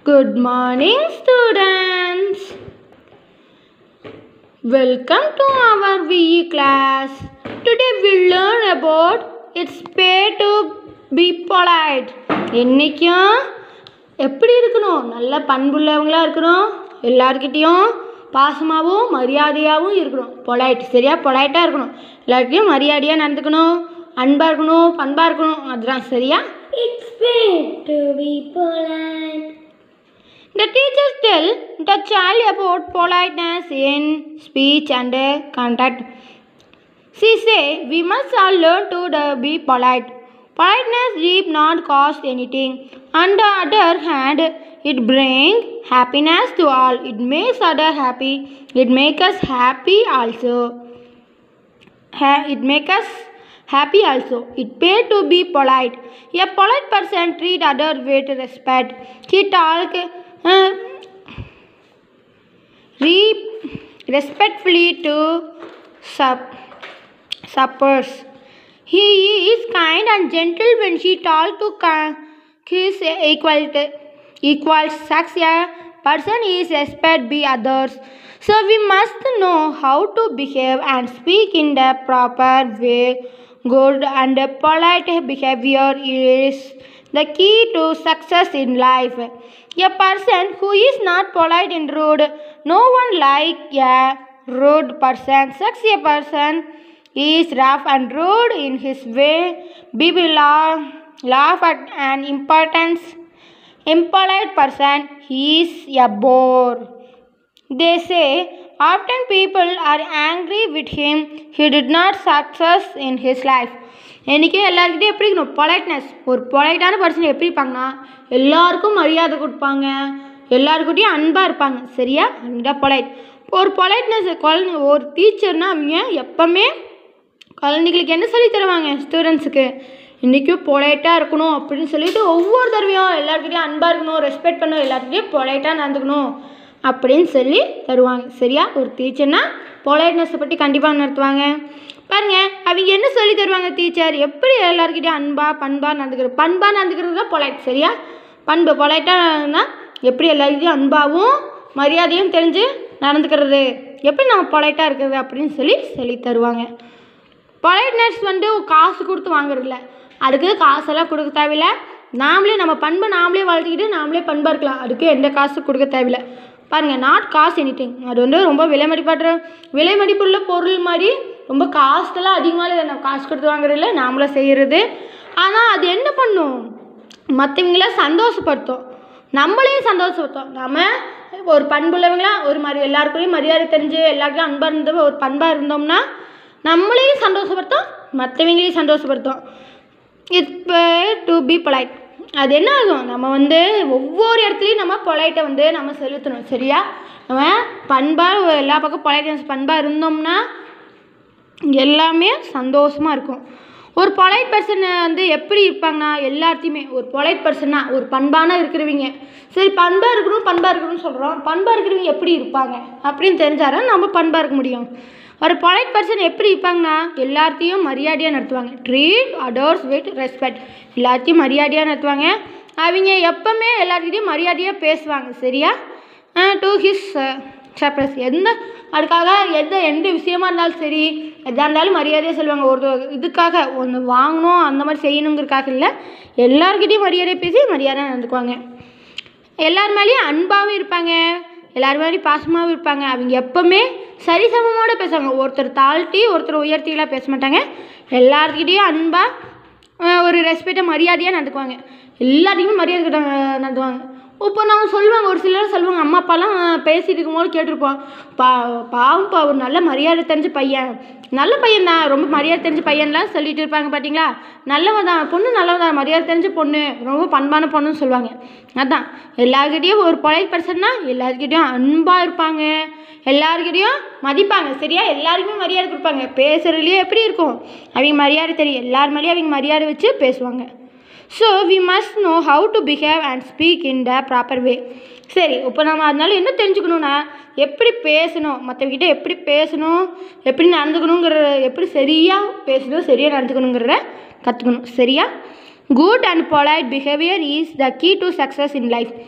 Good morning, students. Welcome to our VE class. Today we learn about it's pay to be polite. என்னைக்கும் எப்படி இருக்கணும் நல்ல பண்புள்ளவங்களா இருக்கணும் எல்லார்கிட்டேயும் பாசமாகவும் மரியாதையாகவும் இருக்கணும் பொலைட் சரியா பொலைட்டாக இருக்கணும் எல்லார்கிட்டையும் மரியாதையாக நடந்துக்கணும் அன்பாக இருக்கணும் பண்பாக இருக்கணும் அதுதான் சரியா It's fair to be polite. The teachers tell the child about politeness in speech and uh, conduct. She say we must all learn to uh, be polite. Politeness need not cost anything. On the other hand, it bring happiness to all. It makes other happy. It make us happy also. Ha- it make us happy also. It pay to be polite. A polite person treat other with respect. He talk uh, re- respectfully to sub suppers. He is kind and gentle when he talk to ca- his equal equal sex. A person is respect by others. So we must know how to behave and speak in the proper way. Good and polite behavior is the key to success in life. A person who is not polite and rude, no one like a rude person. Such a person is rough and rude in his way. People laugh, laugh at an importance. Impolite person he is a bore. They say often people are angry with him. He did not success in his life. என்றைக்கும் எல்லாருக்கிட்டையும் எப்படி இருக்கணும் politeness ஒரு பொலைட்டான person எப்படி இருப்பாங்கன்னா எல்லாருக்கும் மரியாதை கொடுப்பாங்க எல்லாருக்கிட்டையும் அன்பாக இருப்பாங்க சரியா அந்த பொலைட் ஒரு பொலைட்னஸ் குழந்தை ஒரு டீச்சர்னா அவங்க எப்பவுமே குழந்தைகளுக்கு என்ன சொல்லி தருவாங்க ஸ்டூடெண்ட்ஸுக்கு இன்றைக்கும் பொலைட்டாக இருக்கணும் அப்படின்னு சொல்லிட்டு ஒவ்வொரு தடவையும் எல்லாருக்கிட்டையும் அன்பாக இருக்கணும் ரெஸ்பெக்ட் பண்ணணும் எல்லாருக்கிட்டையும் பொலைட்டாக நடந்துக்கணும் அப்படின்னு சொல்லி தருவாங்க சரியா ஒரு டீச்சர்னா பொலைட்னஸை பற்றி கண்டிப்பாக நடத்துவாங்க பாருங்க அவங்க என்ன சொல்லி தருவாங்க டீச்சர் எப்படி எல்லாருக்கிட்டையும் அன்பாக பண்பாக நடந்துக்கிறது பண்பாக நடந்துக்கிறது தான் பொலைட் சரியா பண்பு பொலைட்டானா எப்படி எல்லாருக்கிட்டையும் அன்பாகவும் மரியாதையும் தெரிஞ்சு நடந்துக்கிறது எப்படி நம்ம பொலைட்டாக இருக்கிறது அப்படின்னு சொல்லி சொல்லி தருவாங்க பொலைட்னஸ் வந்து காசு கொடுத்து வாங்குறதில்ல அதுக்கு காசெல்லாம் கொடுக்க தேவையில்ல நாமளே நம்ம பண்பை நாமளே வளர்த்திக்கிட்டு நாமளே பண்பாக இருக்கலாம் அதுக்கு எந்த காசு கொடுக்க தேவையில்ல பாருங்கள் நாட் காசு எனிதிங் அது வந்து ரொம்ப விலை மதிப்பாற்ற விலை மதிப்புள்ள பொருள் மாதிரி ரொம்ப காசுலாம் அதிகமாக இல்லை நம்ம காசு கொடுத்து வாங்குறதில்ல நாமளே செய்கிறது ஆனால் அது என்ன பண்ணும் மற்றவங்கள சந்தோஷப்படுத்தும் நம்மளையும் சந்தோஷப்படுத்தும் நம்ம ஒரு பண்புள்ளவங்களா ஒரு மாதிரி எல்லாருக்குள்ளேயும் மரியாதை தெரிஞ்சு எல்லாருக்கும் அன்பாக இருந்த ஒரு பண்பாக இருந்தோம்னா நம்மளையும் சந்தோஷப்படுத்தும் மற்றவங்களையும் சந்தோஷப்படுத்தும் இப்போ டு பி பொலைட் அது என்ன ஆகும் நம்ம வந்து ஒவ்வொரு இடத்துலையும் நம்ம பொலைட்டை வந்து நம்ம செலுத்தணும் சரியா நம்ம பண்பாக எல்லா பக்கம் பொலைட்னஸ் பண்பாக இருந்தோம்னா எல்லாமே சந்தோஷமாக இருக்கும் ஒரு பொலைட் பர்சன் வந்து எப்படி இருப்பாங்கன்னா எல்லாத்தையுமே ஒரு பொலைட் பர்சன்னா ஒரு பண்பான இருக்கிறவங்க சரி பண்பாக இருக்கணும் பண்பாக இருக்கணும்னு சொல்கிறோம் பண்பாக இருக்கிறவங்க எப்படி இருப்பாங்க அப்படின்னு தெரிஞ்சாதான் நம்ம பண்பாக இருக்க முடியும் ஒரு பொலைட் பர்சன் எப்படி இருப்பாங்கன்னா எல்லாத்தையும் மரியாதையாக நடத்துவாங்க ட்ரீட் அதர்ஸ் வித் ரெஸ்பெக்ட் எல்லாத்தையும் மரியாதையாக நடத்துவாங்க அவங்க எப்பவுமே எல்லாத்துக்கிட்டையும் மரியாதையாக பேசுவாங்க சரியா டு ஹிஸ் சர்ப்ரைஸ் எந்த அதுக்காக எந்த எந்த விஷயமா இருந்தாலும் சரி எதாக இருந்தாலும் மரியாதையாக சொல்லுவாங்க ஒரு இதுக்காக ஒன்று வாங்கணும் அந்த மாதிரி செய்யணுங்கிறதுக்காக இல்லை எல்லாருக்கிட்டையும் மரியாதை பேசி மரியாதை நடந்துக்குவாங்க எல்லார் மேலேயும் அன்பாகவும் இருப்பாங்க எல்லார் மாதிரியும் பாசமாகவும் இருப்பாங்க அவங்க எப்போவுமே சரிசமமோடு பேசுவாங்க ஒருத்தர் தாழ்த்தி ஒருத்தர் உயர்த்திலாம் பேச மாட்டாங்க எல்லாருக்கிட்டேயும் அன்பாக ஒரு ரெஸ்பெக்டாக மரியாதையாக நடந்துக்குவாங்க எல்லாத்துக்குமே மரியாதை கிட்ட நடத்துவாங்க இப்போ நாங்கள் சொல்லுவாங்க ஒரு சிலர் சொல்லுவாங்க அம்மா அப்பாலாம் பேசிட்டு இருக்கும்போது கேட்டிருப்போம் பா பாவம்ப்பா ஒரு நல்ல மரியாதை தெரிஞ்ச பையன் நல்ல பையன் தான் ரொம்ப மரியாதை தெரிஞ்ச பையன்லாம் சொல்லிட்டு இருப்பாங்க பார்த்தீங்களா நல்லவன் தான் பொண்ணு நல்லவன் தான் மரியாதை தெரிஞ்ச பொண்ணு ரொம்ப பண்பான பொண்ணுன்னு சொல்லுவாங்க அதான் எல்லாருக்கிட்டேயும் ஒரு பொலைட் பர்சன்னா எல்லாருக்கிட்டேயும் அன்பாக இருப்பாங்க எல்லாருக்கிட்டேயும் மதிப்பாங்க சரியா எல்லாருக்குமே மரியாதை கொடுப்பாங்க பேசுகிறதுலேயே எப்படி இருக்கும் அவங்க மரியாதை தெரியும் எல்லார் மேலேயும் அவங்க மரியாதை வச்சு பேசுவாங்க so we must know how to behave and speak in the proper way சரி இப்போ நம்ம அதனால என்ன தெரிஞ்சுக்கணுன்னா எப்படி பேசணும் மற்றவங்கிட்ட எப்படி பேசணும் எப்படி நடந்துக்கணுங்கிற எப்படி சரியாக பேசணும் சரியாக நடந்துக்கணுங்கிறத கற்றுக்கணும் சரியா good and polite behaviour is the key to success in life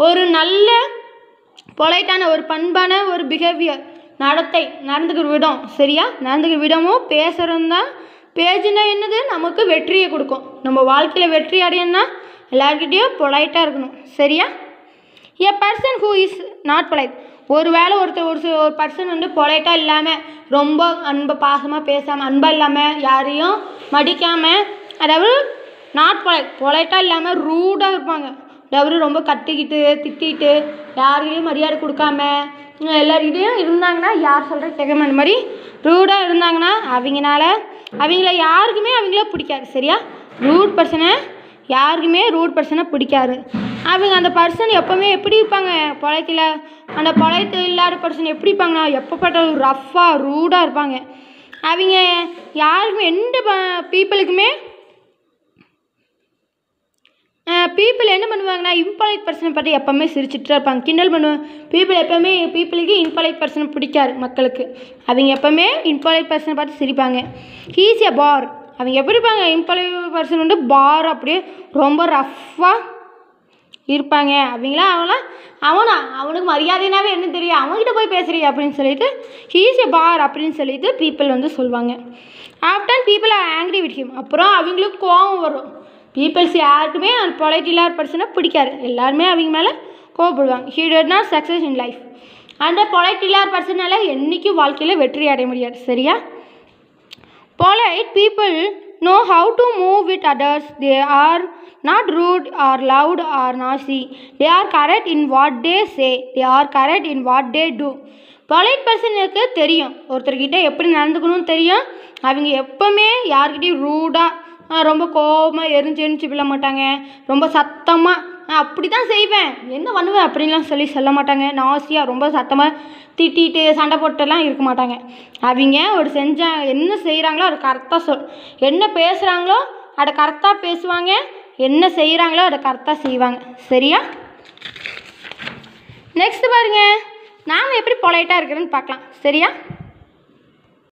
ஒரு நல்ல பொலைட்டான ஒரு பண்பான ஒரு பிஹேவியர் நடத்தை நடந்துக்கிற விடம் சரியா நடந்துக்கிற விடமும் பேசுகிறதும் தான் பேஜுனா என்னது நமக்கு வெற்றியை கொடுக்கும் நம்ம வாழ்க்கையில் வெற்றி அடையணும்னா எல்லாருக்கிட்டேயும் பொலைட்டாக இருக்கணும் சரியா a person who is not polite ஒரு வேளை ஒருத்தர் ஒரு சி- ஒரு பர்சன் வந்து பொலைட்டாக இல்லாமல் ரொம்ப அன்பு பாசமாக பேசாமல் அன்பாக இல்லாமல் யாரையும் மடிக்காமல் அதாவது நாட் பொலைட் பொலைட்டாக இல்லாமல் ரூடாக இருப்பாங்க அதாவது ரொம்ப கத்திக்கிட்டு திட்டிட்டு யாருக்கிட்டையும் மரியாதை கொடுக்காம உம், எல்லார்கிட்டயும் இருந்தாங்கன்னா யார் சொல்கிறது கேட்காம அந்த மாதிரி ரூடாக இருந்தாங்கன்னா அவங்கனால அவங்கள யாருக்குமே அவங்கள பிடிக்காது சரியா ரூட் பர்சனை யாருக்குமே ரூட் பர்சனை பிடிக்காது அவங்க அந்த பர்சன் எப்போவுமே எப்படி இருப்பாங்க பொழைக்கல அந்த பொழைத்து இல்லாத பர்சன் எப்படி இருப்பாங்கன்னா எப்போ ரஃப்பாக ரூடாக இருப்பாங்க அவங்க யாருக்குமே எந்த பீப்புளுக்குமே பீப்புள் என்ன பண்ணுவாங்கன்னா இம்பாலைட் பர்சனை பற்றி எப்போவுமே சிரிச்சிட்டு தான் இருப்பாங்க கிண்டல் பண்ணுவாங்க பீப்புள் எப்போவுமே பீப்புளுக்கு இம்பாலைட் பர்சனை பிடிக்காது மக்களுக்கு அவங்க எப்போவுமே இம்பாலைட் பர்சனை பார்த்து சிரிப்பாங்க ஹீஸ் எ பார் அவங்க எப்படி இருப்பாங்க இம்பாலைட் பர்சன் வந்து பார் அப்படியே ரொம்ப ரஃப்பாக இருப்பாங்க அவங்களா அவங்களாம் அவனா அவனுக்கு மரியாதைனாவே என்ன தெரியும் அவன்கிட்ட போய் பேசுறியா அப்படின்னு சொல்லிட்டு ஹீஸ் எ பார் அப்படின்னு சொல்லிட்டு பீப்புள் வந்து சொல்லுவாங்க after people are angry with him அப்புறம் அவங்களுக்கு கோவம் வரும் பீப்புள்ஸ் யாருக்குமே அந்த பொலைட் இல்லாத பர்சனை பிடிக்காது எல்லாருமே அவங்க மேலே கோவப்படுவாங்க he did not success in life அந்த பொலைட் இல்லாத பர்சனால என்றைக்கும் வாழ்க்கையில் வெற்றி அடைய முடியாது சரியா Polite people know how to move with others. They are not rude or loud or nasty. They are correct in what they say. They are correct in what they do. Polite பர்சனுக்கு தெரியும் ஒருத்தர்கிட்ட எப்படி நடந்துக்கணும்னு தெரியும் அவங்க எப்போவுமே யார்கிட்டயும் ரூடாக ரொம்ப கோபமாக எரிஞ்சு எரிஞ்சு விழ மாட்டாங்க ரொம்ப சத்தமாக நான் அப்படி தான் செய்வேன் என்ன பண்ணுவேன் அப்படின்லாம் சொல்லி சொல்ல மாட்டாங்க நாசியாக ரொம்ப சத்தமாக திட்டிட்டு சண்டை போட்டுலாம் இருக்க மாட்டாங்க அவங்க ஒரு செஞ்சா என்ன செய்கிறாங்களோ அதை கரெக்டாக சொல் என்ன பேசுகிறாங்களோ அதை கரெக்டாக பேசுவாங்க என்ன செய்கிறாங்களோ அதை கரெக்டாக செய்வாங்க சரியா நெக்ஸ்ட் பாருங்க நாம் எப்படி பொலைட்டாக இருக்கிறேன்னு பார்க்கலாம் சரியா